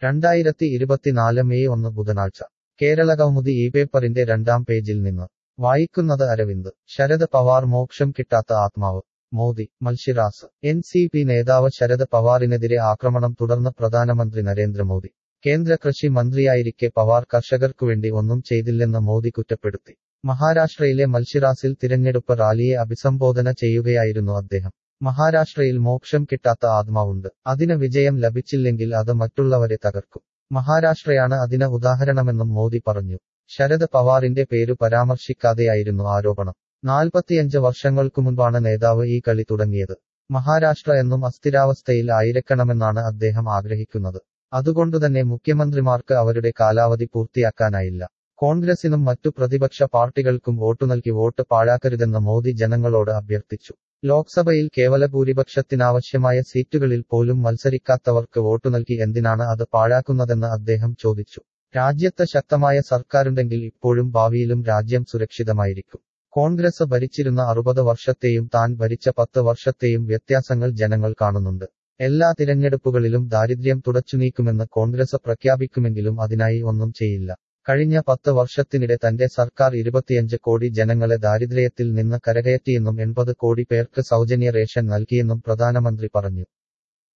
രണ്ടായിരത്തി ഇരുപത്തിനാല് മെയ് ഒന്ന് ബുധനാഴ്ച കേരളകൗമുദി ഈ പേപ്പറിന്റെ രണ്ടാം പേജിൽ നിന്ന് വായിക്കുന്നത് അരവിന്ദ് ശരത് പവാർ മോക്ഷം കിട്ടാത്ത ആത്മാവ് Modi Malshiras N C P നേതാവ് ശരത് പവാറിനെതിരെ ആക്രമണം തുടർന്ന് പ്രധാനമന്ത്രി നരേന്ദ്രമോദി കേന്ദ്ര കൃഷി മന്ത്രിയായിരിക്കെ പവാർ കർഷകർക്കുവേണ്ടി ഒന്നും ചെയ്തില്ലെന്ന് മോദി കുറ്റപ്പെടുത്തി മഹാരാഷ്ട്രയിലെ മൽഷിറാസിൽ തിരഞ്ഞെടുപ്പ് റാലിയെ അഭിസംബോധന ചെയ്യുകയായിരുന്നു അദ്ദേഹം മഹാരാഷ്ട്രയിൽ മോക്ഷം കിട്ടാത്ത ആത്മാവുണ്ട് അതിന് വിജയം ലഭിച്ചില്ലെങ്കിൽ അത് മറ്റുള്ളവരെ തകർക്കും മഹാരാഷ്ട്രയാണ് അതിന് ഉദാഹരണമെന്നും മോദി പറഞ്ഞു ശരത് പവാറിന്റെ പേരു പരാമർശിക്കാതെയായിരുന്നു ആരോപണം നാൽപ്പത്തിയഞ്ച് വർഷങ്ങൾക്കു മുൻപാണ് നേതാവ് ഈ കളി തുടങ്ങിയത് മഹാരാഷ്ട്ര എന്നും അസ്ഥിരാവസ്ഥയിൽ ആയിരിക്കണമെന്നാണ് അദ്ദേഹം ആഗ്രഹിക്കുന്നത് അതുകൊണ്ടുതന്നെ മുഖ്യമന്ത്രിമാർക്ക് അവരുടെ കാലാവധി പൂർത്തിയാക്കാനായില്ല കോൺഗ്രസിനും മറ്റു പ്രതിപക്ഷ പാർട്ടികൾക്കും വോട്ടു നൽകി വോട്ട് പാഴാക്കരുതെന്ന് മോദി ജനങ്ങളോട് അഭ്യർത്ഥിച്ചു ലോക്സഭയിൽ കേവല ഭൂരിപക്ഷത്തിനാവശ്യമായ സീറ്റുകളിൽ പോലും മത്സരിക്കാത്തവർക്ക് വോട്ടു നൽകി എന്തിനാണ് അത് പാഴാക്കുന്നതെന്ന് അദ്ദേഹം ചോദിച്ചു രാജ്യത്ത് ശക്തമായ സർക്കാരുണ്ടെങ്കിൽ ഇപ്പോഴും ഭാവിയിലും രാജ്യം സുരക്ഷിതമായിരിക്കും കോൺഗ്രസ് ഭരിച്ചിരുന്ന അറുപത് വർഷത്തെയും താൻ ഭരിച്ച പത്ത് വർഷത്തെയും വ്യത്യാസങ്ങൾ ജനങ്ങൾ കാണുന്നുണ്ട് എല്ലാ തിരഞ്ഞെടുപ്പുകളിലും ദാരിദ്ര്യം തുടച്ചുനീക്കുമെന്ന് കോൺഗ്രസ് പ്രഖ്യാപിക്കുമെങ്കിലും അതിനായി ഒന്നും ചെയ്യില്ല കഴിഞ്ഞ പത്ത് വർഷത്തിനിടെ തന്റെ സർക്കാർ ഇരുപത്തിയഞ്ച് കോടി ജനങ്ങളെ ദാരിദ്ര്യത്തിൽ നിന്ന് കരകയറ്റിയെന്നും എൺപത് കോടി പേർക്ക് സൗജന്യ റേഷൻ നൽകിയെന്നും പ്രധാനമന്ത്രി പറഞ്ഞു